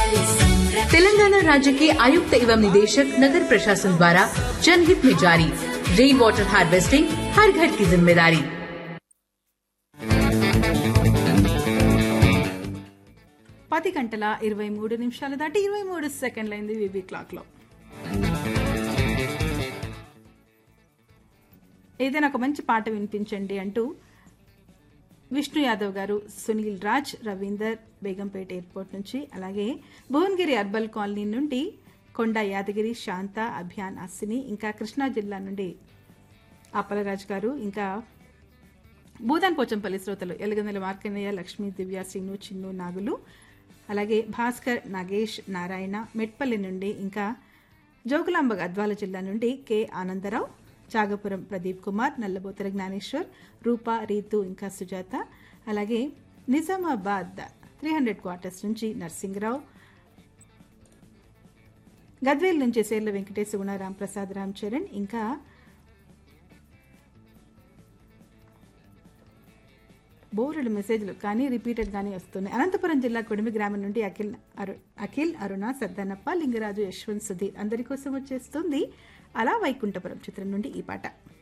तेलंगाना राज्य के आयुक्त एवं निदेशक नगर प्रशासन द्वारा जनहित में जारी रेन वाटर हार्वेस्टिंग हर घर की जिम्मेदारी పది గంటల ఇరవై మూడు నిమిషాలు దాటి ఇరవై మూడు సెకండ్లు అయింది వివి క్లాక్లో ఏదైనా ఒక మంచి పాట వినిపించండి అంటూ విష్ణు యాదవ్ గారు సునీల్ రాజ్ రవీందర్ బేగంపేట ఎయిర్పోర్ట్ నుంచి అలాగే భువనగిరి అర్బల్ కాలనీ నుండి కొండ యాదగిరి శాంత అభియాన్ అస్సిని ఇంకా కృష్ణా జిల్లా నుండి అప్పలరాజు గారు ఇంకా భూదాన్ పోచంపల్లి శ్రోతలు ఎలగందల మార్కన్నయ్య లక్ష్మీ దివ్య శ్రీను చిన్ను నాగులు అలాగే భాస్కర్ నాగేష్ నారాయణ మెట్పల్లి నుండి ఇంకా జోగులాంబ గద్వాల జిల్లా నుండి కె ఆనందరావు చాగపురం ప్రదీప్ కుమార్ నల్లబోతర జ్ఞానేశ్వర్ రూపా రీతు ఇంకా సుజాత అలాగే నిజామాబాద్ త్రీ హండ్రెడ్ క్వార్టర్స్ నుంచి నర్సింగరావు గద్వేల్ నుంచి సేర్ల వెంకటేశ్ గుణ రాంప్రసాద్ రామ్ చరణ్ ఇంకా బోరెడు మెసేజ్లు కానీ రిపీటెడ్ గానే వస్తున్నాయి అనంతపురం జిల్లా కొడిమి గ్రామం నుండి అఖిల్ అరు అఖిల్ అరుణ సద్దనప్ప లింగరాజు యశ్వంత్ సుధీర్ అందరి కోసం వచ్చేస్తుంది అలా వైకుంఠపురం చిత్రం నుండి ఈ పాట